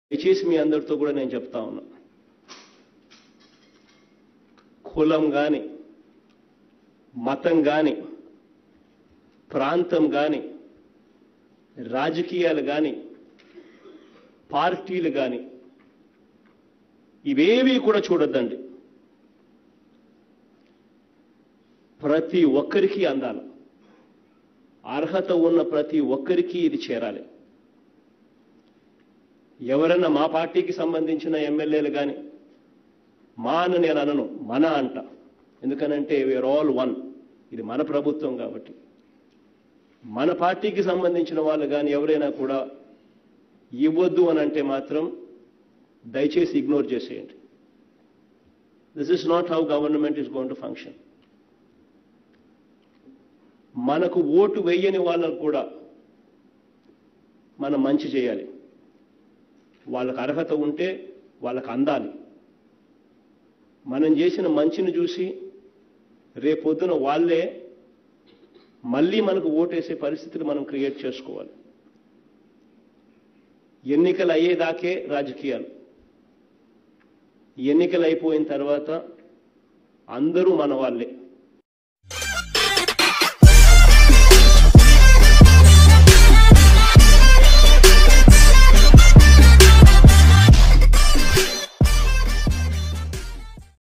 దయచేసి మీ అందరితో కూడా నేను చెప్తా ఉన్నా కులం కానీ మతం కానీ ప్రాంతం కానీ రాజకీయాలు కానీ పార్టీలు కానీ ఇవేవి కూడా చూడొద్దండి ప్రతి ఒక్కరికి అందాలి అర్హత ఉన్న ప్రతి ఒక్కరికి ఇది చేరాలి ఎవరన్నా మా పార్టీకి సంబంధించిన ఎమ్మెల్యేలు కానీ మా అని నేను అనను మన అంట ఎందుకనంటే వీఆర్ ఆల్ వన్ ఇది మన ప్రభుత్వం కాబట్టి మన పార్టీకి సంబంధించిన వాళ్ళు కానీ ఎవరైనా కూడా ఇవ్వద్దు అని అంటే మాత్రం దయచేసి ఇగ్నోర్ చేసేయండి this is not how government is going to function మనకు ఓటు వేయని వాళ్ళకు కూడా మనం మంచి చేయాలి వాళ్ళకు అర్హత ఉంటే వాళ్ళకు అందాలి మనం చేసిన మంచిని చూసి రేపొద్దున వాళ్ళే మళ్ళీ మనకు ఓటేసే పరిస్థితిని మనం క్రియేట్ చేసుకోవాలి ఎన్నికలు అయ్యేదాకే రాజకీయాలు ఎన్నికలు అయిపోయిన తర్వాత అందరూ మన వాళ్ళే